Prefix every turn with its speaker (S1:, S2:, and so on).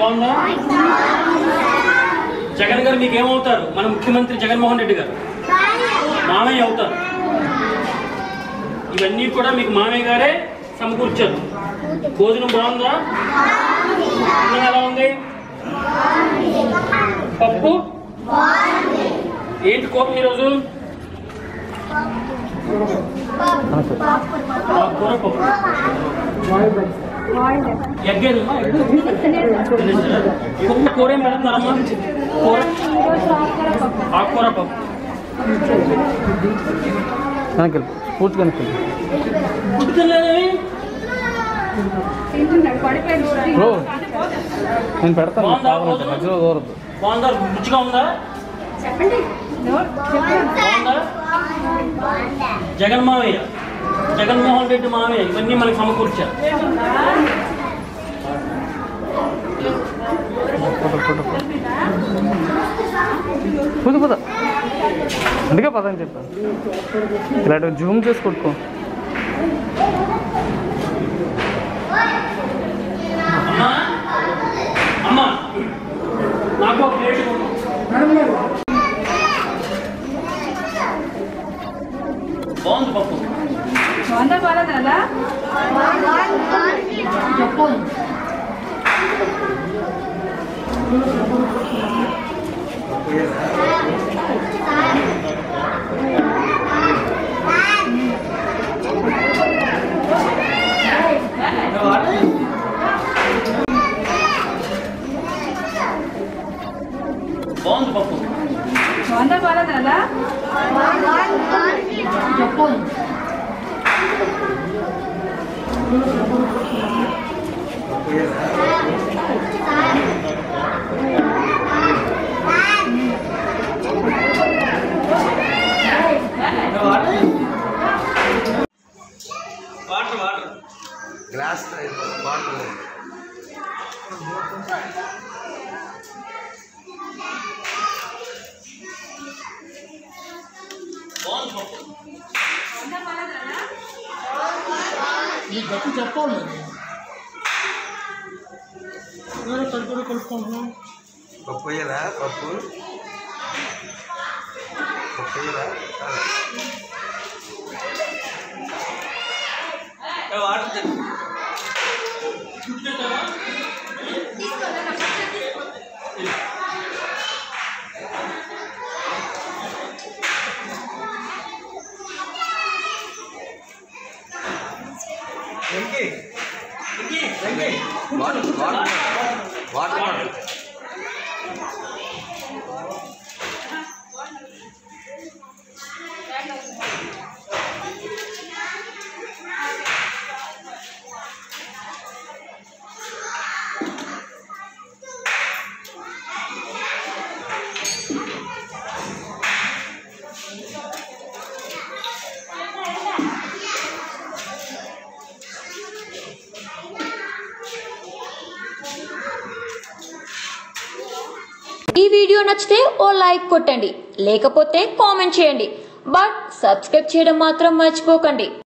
S1: బాగుందా జగన్ గారు మీకు ఏమవుతారు మన ముఖ్యమంత్రి జగన్మోహన్ రెడ్డి గారు మామయ్య అవుతారు ఇవన్నీ కూడా మీకు మామయ్య గారే సమకూర్చారు భోజనం బాగుందా అన్నం ఎలా ఉంది పప్పు ఏంటి కోపం ఈరోజు కూర పప్పు ఎగ్గేదమ్మా పప్పు కూర ఏం పెడుతున్నారమ్మా కూర ఆకుకూర పప్పు
S2: వెనక్కి వెళ్ళి పూర్తి వెనక్కి వెళ్ళి
S1: ఫుడ్ తినలేదేమి
S2: బ్రో నేను పెడతాను
S1: బాగుందా
S2: కావాలంటే
S1: భోజనం?
S2: మధ్యలో దూరద్దు
S1: బాగుందా రుచిగా ఉందా బాగుందా జగన్ మావయ్య జగన్మోహన్ రెడ్డి మావయ్య ఇవన్నీ మనకి సమకూర్చారు
S2: ఫోటో ఫోటో పుదు పుద అందుకే పద అని చెప్పాను ఇలాంటి జూమ్ చేసి కొట్టుకో
S1: అమ్మా అమ్మా నాకు ఒక ప్లేట్ ఇవ్వు. బాగుంది పప్పు
S3: వంద బాగా
S1: బాగుంది పప్పు
S3: వంద బాగా
S1: వాటర్ వాటర్
S4: గ్లాస్ బాటిల్
S1: బాగుంది పప్పు
S5: ఈ గట్టి చెప్పాలి నేను కలుపుకొని కలుపుకుంటున్నాం
S4: పప్పు వేయరా పప్పు పప్పు వేయరా
S1: వాటర్ తిను.
S4: వాటర్ వాటర్ వాటర్ బాటిల్
S6: ఈ వీడియో నచ్చితే ఓ లైక్ కొట్టండి లేకపోతే కామెంట్ చేయండి బట్ సబ్స్క్రైబ్ చేయడం మాత్రం మర్చిపోకండి